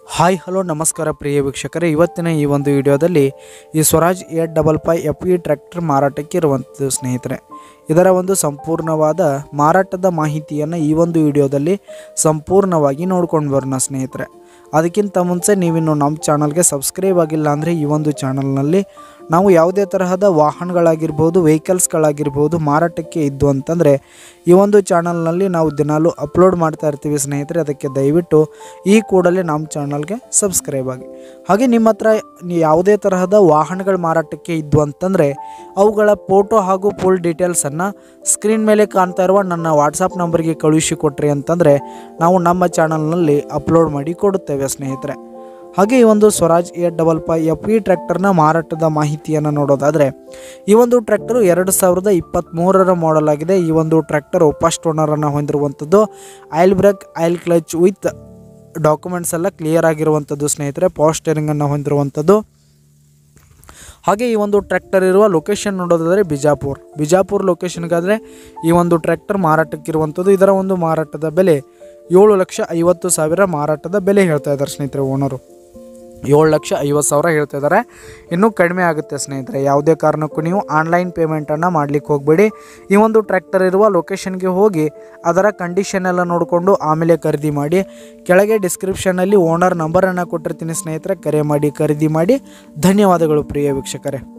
hi hello ನಮಸ್ಕಾರ ಪ್ರಿಯ ವೀಕ್ಷಕರೇ ಇವತ್ತಿನ ಈ ಒಂದು ವಿಡಿಯೋದಲ್ಲಿ ಈ Swaraj eight double five F E tractor ಮಾರಾಟಕ್ಕೆ ಇರುವಂಥದ್ದು ಸ್ನೇಹಿತರೆ ಇದರ ಒಂದು ಸಂಪೂರ್ಣವಾದ ಮಾರಾಟದ ಮಾಹಿತಿಯನ್ನು ಈ ಒಂದು ವಿಡಿಯೋದಲ್ಲಿ ಸಂಪೂರ್ಣವಾಗಿ ನೋಡ್ಕೊಂಡು ಬರೋಣ ಸ್ನೇಹಿತರೆ ಅದಕ್ಕಿಂತ ಮುಂಚೆ ನೀವಿನ್ನು ನಮ್ಮ ಚಾನಲ್ಗೆ ಸಬ್ಸ್ಕ್ರೈಬ್ ಆಗಿಲ್ಲ ಅಂದರೆ ಈ ಒಂದು ಚಾನಲ್ನಲ್ಲಿ ನಾವು ಯಾವುದೇ ತರಹದ ವಾಹನಗಳಾಗಿರ್ಬೋದು ವೆಹಿಕಲ್ಸ್ಗಳಾಗಿರ್ಬೋದು ಮಾರಾಟಕ್ಕೆ ಇದ್ದು ಅಂತಂದರೆ ಈ ಒಂದು ಚಾನಲ್ನಲ್ಲಿ ನಾವು ದಿನಾಲೂ ಅಪ್ಲೋಡ್ ಮಾಡ್ತಾ ಇರ್ತೀವಿ ಸ್ನೇಹಿತರೆ ಅದಕ್ಕೆ ದಯವಿಟ್ಟು ಈ ಕೂಡಲೇ ನಮ್ಮ ಚಾನಲ್ಗೆ ಸಬ್ಸ್ಕ್ರೈಬ್ ಆಗಿ ಹಾಗೆ ನಿಮ್ಮ ಹತ್ರ ನೀ- ಯಾವುದೇ ತರಹದ ವಾಹನಗಳ ಮಾರಾಟಕ್ಕೆ ಇದ್ದು ಅಂತಂದರೆ ಅವುಗಳ ಫೋಟೋ ಹಾಗೂ ಫುಲ್ ಡೀಟೇಲ್ಸನ್ನು ಸ್ಕ್ರೀನ್ ಮೇಲೆ ಕಾಣ್ತಾ ಇರುವ ನನ್ನ ವಾಟ್ಸಪ್ ನಂಬರ್ಗೆ ಕಳುಹಿಸಿ ಕೊಟ್ರಿ ಅಂತಂದರೆ ನಾವು ನಮ್ಮ ಚಾನಲ್ನಲ್ಲಿ ಅಪ್ಲೋಡ್ ಮಾಡಿ ಕೊಡುತ್ತೇವೆ ಸ್ನೇಹಿತರೆ ಹಾಗೆ ಈ ಒಂದು Swaraj eight double five F E ಟ್ರ್ಯಾಕ್ಟರ್ನ ಮಾರಾಟದ ಮಾಹಿತಿಯನ್ನು ನೋಡೋದಾದರೆ ಈ ಒಂದು ಟ್ರ್ಯಾಕ್ಟರು ಎರಡು ಸಾವಿರದ ಇಪ್ಪತ್ತ್ಮೂರರ ಮಾಡೆಲ್ ಆಗಿದೆ ಈ ಒಂದು ಟ್ರ್ಯಾಕ್ಟರು ಫಸ್ಟ್ ಓನರನ್ನು ಹೊಂದಿರುವಂಥದ್ದು oil brake oil clutch with documents ಎಲ್ಲ ಕ್ಲಿಯರ್ ಆಗಿರುವಂಥದ್ದು ಸ್ನೇಹಿತರೆ ಪವರ್ ಸ್ಟೇರಿಂಗನ್ನು ಹೊಂದಿರುವಂಥದ್ದು ಹಾಗೆ ಈ ಒಂದು ಟ್ರ್ಯಾಕ್ಟರ್ ಇರುವ ಲೊಕೇಶನ್ ನೋಡೋದಾದರೆ ಬಿಜಾಪುರ್ ಬಿಜಾಪುರ್ ಲೊಕೇಶನ್ಗಾದರೆ ಈ ಒಂದು ಟ್ರ್ಯಾಕ್ಟರ್ ಮಾರಾಟಕ್ಕಿರುವಂಥದ್ದು ಇದರ ಒಂದು ಮಾರಾಟದ ಬೆಲೆ ಏಳು ಲಕ್ಷ ಐವತ್ತು ಸಾವಿರ ಮಾರಾಟದ ಬೆಲೆ ಹೇಳ್ತಾ ಇದ್ದಾರೆ ಸ್ನೇಹಿತರೆ ಓನರು ಏಳು ಲಕ್ಷ ಐವತ್ತು ಸಾವಿರ ಹೇಳ್ತಾ ಇದ್ದಾರೆ ಇನ್ನೂ ಕಡಿಮೆ ಆಗುತ್ತೆ ಸ್ನೇಹಿತರೆ ಯಾವುದೇ ಕಾರಣಕ್ಕೂ ನೀವು ಆನ್ಲೈನ್ ಪೇಮೆಂಟನ್ನು ಮಾಡಲಿಕ್ಕೆ ಹೋಗಬೇಡಿ ಈ ಒಂದು ಟ್ರ್ಯಾಕ್ಟರ್ ಇರುವ ಲೊಕೇಶನ್ಗೆ ಹೋಗಿ ಅದರ ಕಂಡೀಷನ್ ಎಲ್ಲ ನೋಡಿಕೊಂಡು ಆಮೇಲೆ ಖರೀದಿ ಮಾಡಿ ಕೆಳಗೆ ಡಿಸ್ಕ್ರಿಪ್ಷನಲ್ಲಿ ಓನರ್ ನಂಬರನ್ನು ಕೊಟ್ಟಿರ್ತೀನಿ ಸ್ನೇಹಿತರೆ ಕರೆ ಮಾಡಿ ಖರೀದಿ ಮಾಡಿ ಧನ್ಯವಾದಗಳು ಪ್ರಿಯ ವೀಕ್ಷಕರೇ